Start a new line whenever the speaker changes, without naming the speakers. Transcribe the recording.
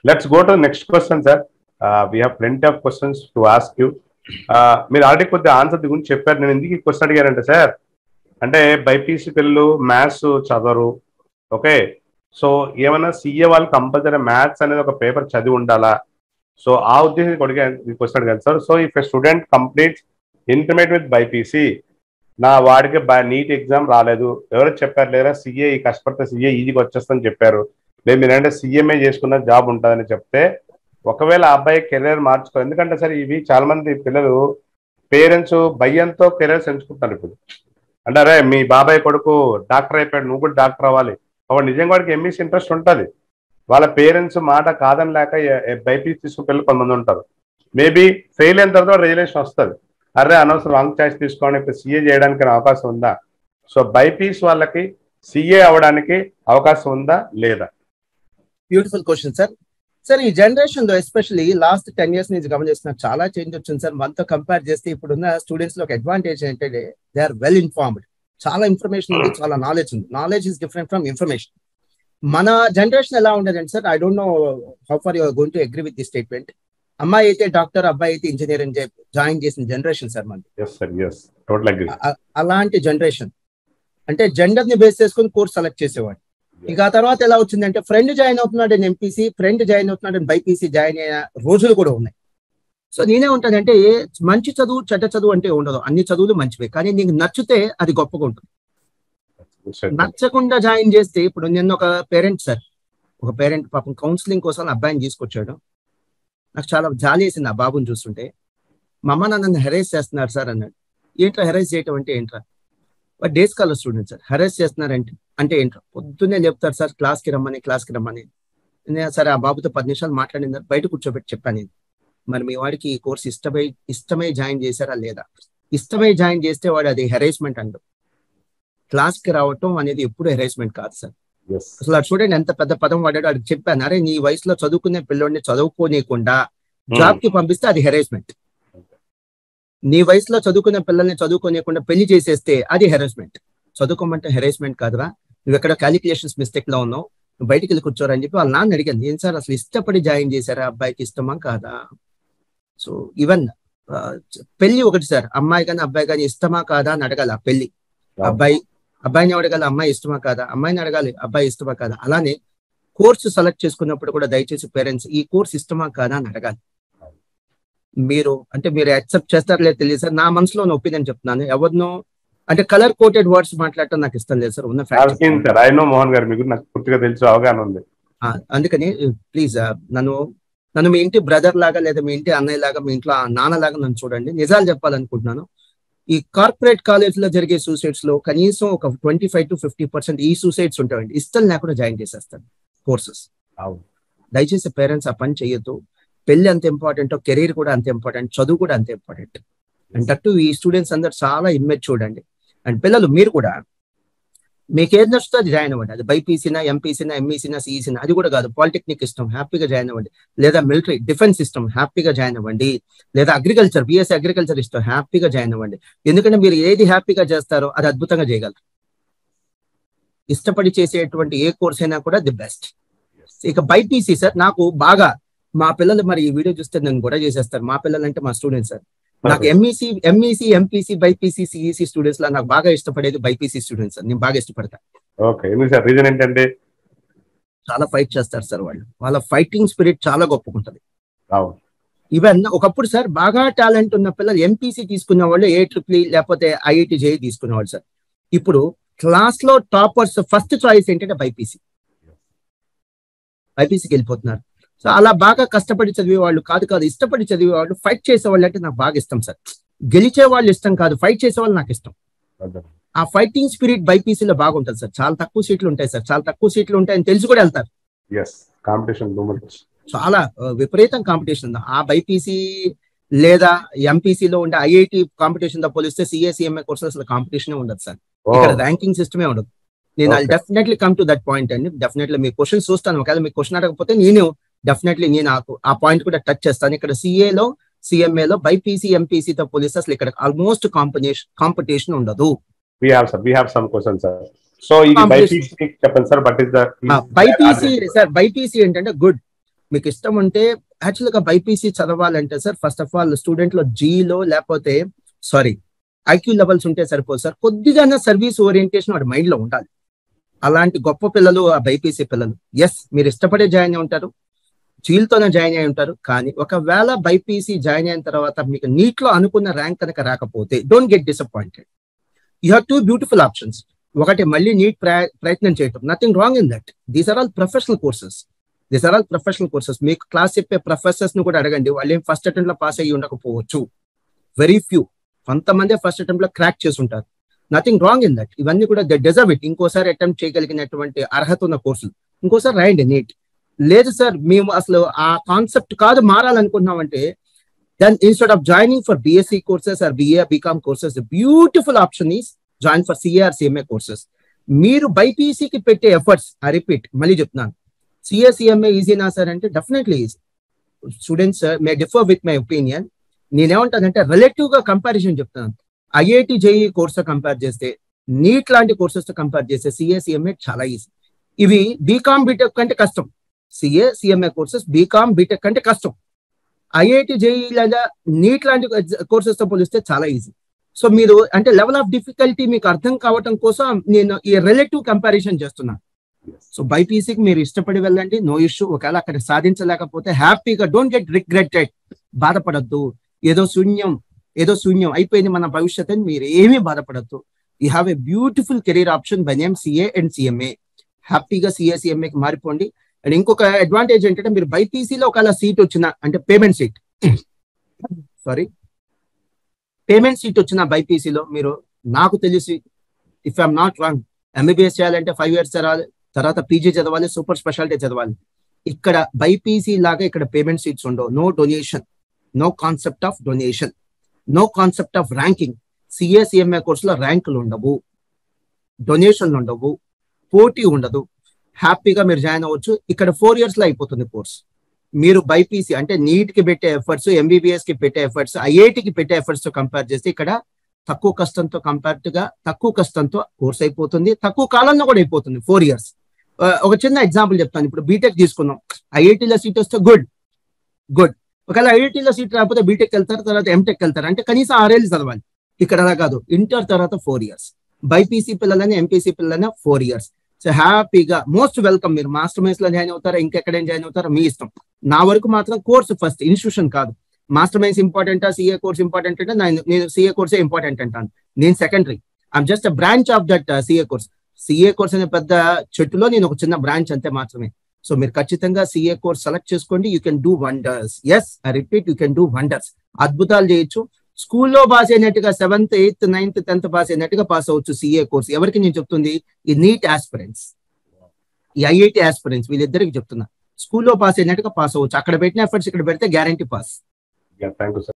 Let's go to next question sir we have plenty of questions to ask you మీరు already కొద్దిగా answer గురించి చెప్పారు నేను ఎందుకు ఈ క్వశ్చన్ అడిగానంటే సార్ అంటే బైపీసీ పిల్లలు మ్యాథ్స్ చదవరు ఓకే సో ఏమైనా సీఏ వాళ్ళు కంపల్సరీ మ్యాథ్స్ అనేది ఒక పేపర్ చదివి ఉండాలా సో ఆ ఉద్దేశం కొడిగా ఈ క్వశ్చన్ అడిగాను sir so if a student complete intermediate with BiPC నా వాడికి నీట్ ఎగ్జామ్ రాలేదు ఎవరు చెప్పారు లేదా సీఏ ఈ కష్టపడితే సీఏ ఈజీగా వచ్చేస్తుందని చెప్పారు లేదు మీరంటే సీఎంఏ చేసుకున్న జాబ్ ఉంటుందని చెప్తే ఒకవేళ ఆ అబ్బాయి కెరీర్ మార్చుకో ఎందుకంటే సార్ ఇవి చాలా మంది పిల్లలు పేరెంట్స్ భయంతో కెరీర్స్ ఎంచుకుంటారు ఇప్పుడు అంటే అరే మీ బాబాయ్ కొడుకు డాక్టర్ అయిపోయాడు నువ్వు కూడా డాక్టర్ అవ్వాలి అప్పుడు నిజంగా వాడికి ఎంఈసీ ఇంట్రెస్ట్ ఉంటుంది వాళ్ళ పేరెంట్స్ మాట కాదని లేక బైపీసీ తీసుకుని పిల్లలు కొంతమంది ఉంటారు మేబీ ఫెయిల్ అయిన తర్వాత రిజలేషన్ వస్తుంది అరే అనవసరం రాంగ్ చాయిస్ తీసుకోండి ఇప్పుడు సీఏ చేయడానికి అవకాశం ఉందా సో బైపీస్ వాళ్ళకి సీఏ అవ్వడానికి అవకాశం ఉందా లేదా
బ్యూటిఫుల్ క్వశ్చన్ సార్ సార్ ఈ జనరేషన్ లో ఎస్పెషల్లీ లాస్ట్ టెన్ ఇయర్స్ నుంచి గమనిస్తున్నారు చాలా చేంజ్ వచ్చింది సార్ మనతో కంపేర్ చేస్తే ఇప్పుడున్న స్టూడెంట్స్ లో ఒక అడ్వాంటేజ్ ఏంటంటే దే ఆర్ వెల్ ఇన్ఫార్మ్డ్ చాలా ఇన్ఫర్మేషన్ ఉంది చాలా నాలెడ్జ్ ఉంది knowledge is different from information మన జనరేషన్ ఎలా ఉండదండి sir I don't know how far you're going to agree with the statement అమ్మాయి అయితే డాక్టర్ అబ్బాయి అయితే ఇంజనీరింగ్ జాయిన్ చేసిన జనరేషన్ సార్ మనది
yes sir yes total agree
అ- అలాంటి జనరేషన్ అంటే జెండర్ ని బేస్ చేసుకుని కోర్స్ సెలెక్ట్ చేసేవాడు ఇక ఆ తర్వాత ఎలా వచ్చిందంటే ఫ్రెండ్ జాయిన్ అవుతున్నాడు అని ఎంపీసీ ఫ్రెండ్ జాయిన్ అవుతున్నాడు అని బైపీసీ జాయిన్ అయిన రోజులు కూడా ఉన్నాయి సో నేనే ఉంటానంటే మంచి చదువు చెడ్డ చదువు అంటే ఉండదు అన్ని చదువులు మంచివే కానీ నీకు నచ్చితే అది గొప్పగా ఉంటుంది నచ్చకుండా జాయిన్ చేస్తే ఇప్పుడు నిన్న ఒక పేరెంట్ సార్ ఒక పేరెంట్ పాపం కౌన్సిలింగ్ కోసం అబ్బాయిని తీసుకొచ్చాడు నాకు చాలా జాలి వేసింది ఆ బాబుని చూస్తుంటే మా అమ్మ నన్ను హెరైజ్ చేస్తున్నారు సార్ అన్నాడు ఏంట్రా హెరైజ్ చేయటం అంటే ఏంట్రా వాడు డే స్కాలర్ స్టూడెంట్ సార్ హెరైజ్ చేస్తున్నారంటే అంటే ఏంట్రా పొద్దున్నే చెప్తారు సార్ క్లాస్కి రమ్మని క్లాస్కి రమ్మని నేను సరే ఆ బాబుతో పది నిమిషాలు మాట్లాడిన తర్వాత బయట కూర్చోబెట్టి చెప్పాను నేను మరి మీ వాడికి ఈ కోర్స్ ఇష్టమై ఇష్టమై జాయిన్ చేశారా లేదా ఇష్టమై జాయిన్ చేస్తే వాడు అది హెరైస్మెంట్ అండు క్లాస్కి రావటం అనేది ఎప్పుడు హెరైస్మెంట్ కాదు సార్
ఎస్
అసలు అది చూడండి ఎంత పెద్ద పదం వాడాడు అది చెప్పాను అరే నీ వయసులో చదువుకునే పిల్లోడిని చదువుకోనీయకుండా జాబ్ కి పంపిస్తే అది హెరాస్మెంట్ నీ వయసులో చదువుకునే పిల్లల్ని చదువుకోనీయకుండా పెళ్లి చేసేస్తే అది హెరాస్మెంట్ చదువుకోమంటే హెరాస్మెంట్ కాదురా నువ్వు ఎక్కడ క్యాలిక్యులేషన్స్ మిస్టేక్ లో ఉన్నావు నువ్వు బయటికి వెళ్ళి కూర్చోరని చెప్పి వాళ్ళ నాన్న అడిగాను ఏం సార్ అసలు ఇష్టపడి జాయిన్ చేశారా అబ్బాయికి ఇష్టమా కాదా సో ఈవెన్ పెళ్లి ఒకటి సార్ అమ్మాయి కానీ అబ్బాయి కానీ ఇష్టమా కాదా అని అడగాలి ఆ పెళ్లి అబ్బాయి అబ్బాయిని అడగాలి అమ్మాయి ఇష్టమా కాదా అమ్మాయిని అడగాలి అబ్బాయి ఇష్టమా కాదా అలానే కోర్సు సెలెక్ట్ చేసుకున్నప్పుడు కూడా దయచేసి పేరెంట్స్ ఈ కోర్స్ ఇష్టమా కాదా అని అడగాలి మీరు అంటే మీరు యాక్సెప్ట్ చేస్తారో లేదు తెలియదు సార్ నా మనసులో ఒపీనియన్ చెప్తున్నాను ఎవరినో అంటే కలర్ కోటెడ్ వర్డ్స్ మాట్లాడటం నాకు ఇష్టం లేదు సార్ ఉన్న fact
sir I know Mohan garu మీకు నాకు పూర్తిగా తెలుసు అవగాహన ఉంది
అందుకని ప్లీజ్ నన్ను నన్ను మీ ఇంటి బ్రదర్ లాగా లేదా మీ ఇంటి అన్నయ్య లాగా మీ ఇంట్లో నాన్న లాగా నన్ను చూడండి నిజాలు చెప్పాలనుకుంటున్నాను ఈ కార్పొరేట్ కాలేజ్ లో జరిగే సూసైడ్స్ లో కనీసం ఒక twenty five to fifty percent ఈ సూసైడ్స్ ఉంటాయండి ఇష్టం లేకుండా జాయిన్ చేసేస్తారు కోర్సెస్
అవును
దయచేసి పేరెంట్స్ ఆ పని చేయొద్దు పెళ్లి అంత ఇంపార్టెంట్ కెరీర్ కూడా అంత ఇంపార్టెంట్ చదువు కూడా అంత ఇంపార్టెంట్ అండ్ అట్టు ఈ స్టూడెంట్స్ అందరు చాలా ఇమ్మెచ్ చూడండి అండ్ పిల్లలు మీరు కూడా మీకు ఏది నచ్చుతో అది జాయిన్ అవ్వండి అది బైపీసీనా ఎంపీసీనా ఎంఈసీనా సిఈసీనా అది కూడా కాదు పాలిటెక్నిక్ ఇష్టం హ్యాపీగా జాయిన్ అవ్వండి లేదా మిలిటరీ డిఫెన్స్ ఇష్టం హ్యాపీగా జాయిన్ అవ్వండి లేదా అగ్రికల్చర్ బిఎస్సీ అగ్రికల్చర్ ఇష్టం హ్యాపీగా జాయిన్ అవ్వండి ఎందుకంటే మీరు ఏది హ్యాపీగా చేస్తారో అది అద్భుతంగా చేయగలరు ఇష్టపడి చేసేటువంటి ఏ కోర్స్ అయినా కూడా ది బెస్ట్ ఇక బైపీసీ సార్ నాకు బాగా మా పిల్లలు మరి ఈ వీడియో చూస్తే నన్ను కూడా చేసేస్తారు మా పిల్లలు అంటే మా స్టూడెంట్స్ సార్ నాకు MEC MEC MPC BiPC CEC students లా నాకు బాగా ఇష్టపడేది బైపీసీ స్టూడెంట్స్ సార్ నేను బాగా ఇష్టపడతా
ఓకే ఎందుకు సార్ రీజన్ ఏంటంటే
చాలా ఫైట్ చేస్తారు సార్ వాళ్ళు వాళ్ళ ఫైటింగ్ స్పిరిట్ చాలా గొప్పకుంటది
అవును
ఈవెన్ ఒకప్పుడు సార్ బాగా టాలెంట్ ఉన్న పిల్లలు ఎంపీసీ తీసుకున్న వాళ్ళు ఏ ట్రిపుల్ లేకపోతే ఐఐటి జేఈ తీసుకునేవాళ్ళు సార్ ఇప్పుడు క్లాస్ లో టాపర్స్ ఫస్ట్ చాయిస్ ఏంటంటే బైపీసీ బైపీసీకి వెళ్ళిపోతున్నారు సో అలా బాగా కష్టపడి చదివే వాళ్ళు కాదు కాదు ఇష్టపడి చదివే వాళ్ళు ఫైట్ చేసే వాళ్ళు అంటే నాకు బాగా ఇష్టం సార్ గెలిచే వాళ్ళు ఇష్టం కాదు ఫైట్ చేసే వాళ్ళు నాకు ఇష్టం ఆ ఫైటింగ్ స్పిరిట్ బైపీసీలో బాగుంటుంది సార్ చాలా తక్కువ సీట్లు ఉంటాయి సార్ చాలా తక్కువ సీట్లు ఉంటాయని తెలిసి కూడా వెళ్తారు
ఎస్ కాంపిటీషన్ టూ మచ్
చాలా ఆ, విపరీతం కాంపిటీషన్ ఉంది ఆ బైపీసీ లేదా ఎంపీసీలో ఉండే ఐఐటి కాంపిటీషన్ తో పోలిస్తే సిఎస్ఈఎంఏ కోర్సెస్ అసలు కాంపిటీషన్ ఉండదు సార్ ఇక్కడ ర్యాంకింగ్ సిస్టమే ఉండదు నేను
Okay.
Definitely come to that point అండి డెఫినెట్లీ మీ క్వశ్చన్ చూస్తాను ఒకవేళ మీ క్వశ్చన్ అడగకపోతే నేను డెఫినెట్లీ నేను ఆ- ఆ పాయింట్ కూడా టచ్ చేస్తాను ఇక్కడ సిఏలో సిఎంఏలో బైపీసీ ఎంపీసీతో పోలిస్తే అసలు ఇక్కడ ఆల్మోస్ట్ కాంపిటీషన్ కాంపిటీషన్ ఉండదు
we have sir we have some question sir so ఇది
Competition.
బైపీసీ చెప్పండి sir but is the
BiPC sir BiPC ఏంటంటే గుడ్ మీకు ఇష్టం ఉంటే యాక్చువల్ గా బైపీసీ చదవాలంటే sir first of all student లో జీలో లేకపోతే సారీ ఐక్యూ లెవెల్స్ ఉంటే సరిపోదు సార్ కొద్దిగా సర్వీస్ ఓరియంటేషన్ వాడి మైండ్ లో ఉండాలి అలాంటి గొప్ప పిల్లలు ఆ బైపీసీ పిల్లలు ఎస్ మీరు ఇష్టపడే జాయిన్ అయి ఉంటారు జీల్తోనే జాయిన్ అయి ఉంటారు కానీ ఒకవేళ బైపీసీ జాయిన్ అయిన తర్వాత మీకు నీట్ లో అనుకున్న ర్యాంక్ కనుక రాకపోతే don't get disappointed you have two beautiful options ఒకటి మళ్ళీ నీట్ ప్రయత్నం చేయటం nothing wrong in that these are all professional courses these are all professional courses మీకు క్లాస్ చెప్పే ప్రొఫెసర్స్ ను కూడా అడగండి వాళ్ళు ఏం ఫస్ట్ అటెంప్ట్ లో పాస్ అయ్యి ఉండకపోవచ్చు వెరీ ఫ్యూ కొంతమంది ఫస్ట్ అటెంప్ట్ లో క్రాక్ చేసి ఉంటారు నథింగ్ రాంగ్ ఇన్ దట్ ఇవన్నీ కూడా ద డెజర్వ్ ఇట్ ఇంకోసారి అటెంప్ట్ చేయగలిగినటువంటి అర్హత ఉన్న కోర్సులు ఇంకోసారి రాయండి నీట్ లేదు సార్ మేము అసలు ఆ కాన్సెప్ట్ కాదు మారాలనుకుంటున్నామంటే then instead of joining for BSc courses or BA BCom courses beautiful option is join for CR CMA courses మీరు బైపీసీకి పెట్టే ఎఫర్ట్స్ ఐ రిపీట్ మళ్ళీ చెప్తున్నాను సిఎస్ఈఎంఏ ఈజీనా సార్ అంటే definitely easy students may differ with my opinion నేనేమంటానంటే relative గా comparison చెప్తున్నాను ఐఐటి జేఈ కోర్స్ కంపేర్ చేస్తే నీట్ లాంటి కోర్సెస్ తో కంపేర్ చేస్తే సిఎస్ఈఎంఏ చాలా ఈజీ ఇవి బీకామ్ బీటెక్ కంటే కష్టం CA CMA courses BCom BTech కంటే కష్టం ఐఐటి జేఈ లేదా నీట్ లాంటి కోర్సెస్ తో పోలిస్తే చాలా ఈజీ సో మీరు అంటే లెవెల్ ఆఫ్ డిఫికల్టీ మీకు అర్థం కావటం కోసం నేను ఈ రిలేటివ్ కంపారిజన్ చేస్తున్నాను సో బైపీసీకి మీరు ఇష్టపడి వెళ్ళండి నో ఇష్యూ ఒకవేళ అక్కడ సాధించలేకపోతే హ్యాపీగా డోంట్ గెట్ రిగ్రెటెడ్ బాధపడద్దు ఏదో శూన్యం ఏదో శూన్యం అయిపోయింది మన భవిష్యత్ అని మీరు ఏమీ బాధపడద్దు you have a beautiful career option by name CA and CMA హ్యాపీగా సిఏ సిఎంఏకి మారిపోండి అండ్ ఇంకొక అడ్వాంటేజ్ ఏంటంటే మీరు బైపీసీలో ఒకవేళ సీట్ వచ్చిన అంటే payment seat sorry payment seat వచ్చిన బైపీసీలో మీరు నాకు తెలిసి if I'm not wrong MBBS చేయాలంటే ఫైవ్ ఇయర్స్ చదవాలి తర్వాత పీజీ చదవాలి సూపర్ స్పెషాలిటీ చదవాలి ఇక్కడ బైపీసీ లాగా ఇక్కడ పేమెంట్ సీట్స్ ఉండవు no donation no concept of donation no concept of ranking CS CMA కోర్సులో ర్యాంకులు ఉండవు డొనేషన్లు ఉండవు పోటీ ఉండదు హ్యాపీగా మీరు జాయిన్ అవ్వచ్చు ఇక్కడ ఫోర్ ఇయర్స్ లో అయిపోతుంది కోర్స్ మీరు బైపీసీ అంటే నీట్ కి పెట్టే ఎఫర్ట్స్ ఎంబీబీఎస్ కి పెట్టే ఎఫర్ట్స్ ఐఐటికి పెట్టే ఎఫర్ట్స్ తో కంపేర్ చేస్తే ఇక్కడ తక్కువ కష్టంతో కంపేర్డ్ గా తక్కువ కష్టంతో కోర్స్ అయిపోతుంది తక్కువ కాలంలో కూడా అయిపోతుంది ఫోర్ ఇయర్స్ ఒక చిన్న ఎగ్జాంపుల్ చెప్తాను ఇప్పుడు బీటెక్ తీసుకుందాం ఐఐటీలో సీట్ వస్తే గుడ్ గుడ్ ఒకవేళ ఐఐటీలో సీట్ రాకపోతే బీటెక్ వెళ్తారు తర్వాత ఎంటెక్ వెళ్తారు అంటే కనీసం ఆరేళ్ళు చదవాలి ఇక్కడ అలా కాదు ఇంటర్ తర్వాత ఫోర్ ఇయర్స్ బైపీసీ పిల్లలని ఎంపీసీ పిల్లలని ఫోర్ ఇయర్స్ సో హ్యాపీగా మోస్ట్ వెల్కమ్ మీరు మాస్టర్ మైన్స్ లో జాయిన్ అవుతారా ఇంకెక్కడైనా జాయిన్ అవుతారా మీ ఇష్టం నా వరకు మాత్రం కోర్స్ ఫస్ట్ ఇన్స్టిట్యూషన్ కాదు మాస్టర్ మైన్స్ ఇంపార్టెంటా సిఏ కోర్స్ ఇంపార్టెంట్ అంటే నేను సిఏ కోర్సే ఇంపార్టెంట్ అంటాను నేను secondary I'm just a branch of that CA course CA course అనే పెద్ద చెట్టులో నేను ఒక చిన్న బ్రాంచ్ అంతే మాత్రమే సో మీరు ఖచ్చితంగా సిఏ కోర్స్ సెలెక్ట్ చేసుకోండి you can do wonders yes I repeat you can do wonders అద్భుతాలు చేయొచ్చు స్కూల్లో పాస్ అయినట్టుగా seventh eighth ninth tenth pass అయినట్టుగా పాస్ అవ్వచ్చు సిఏ కోర్స్ ఎవరికి నేను చెప్తుంది ఈ నీట్ ఆస్పిరెంట్స్ ఈ ఐఐటి ఆస్పిరెంట్స్ వీళ్ళిద్దరికి చెప్తున్నా స్కూల్లో పాస్ అయినట్టుగా పాస్ అవ్వచ్చు అక్కడ పెట్టిన ఎఫర్ట్స్ ఇక్కడ పెడితే guarantee pass
thank you sir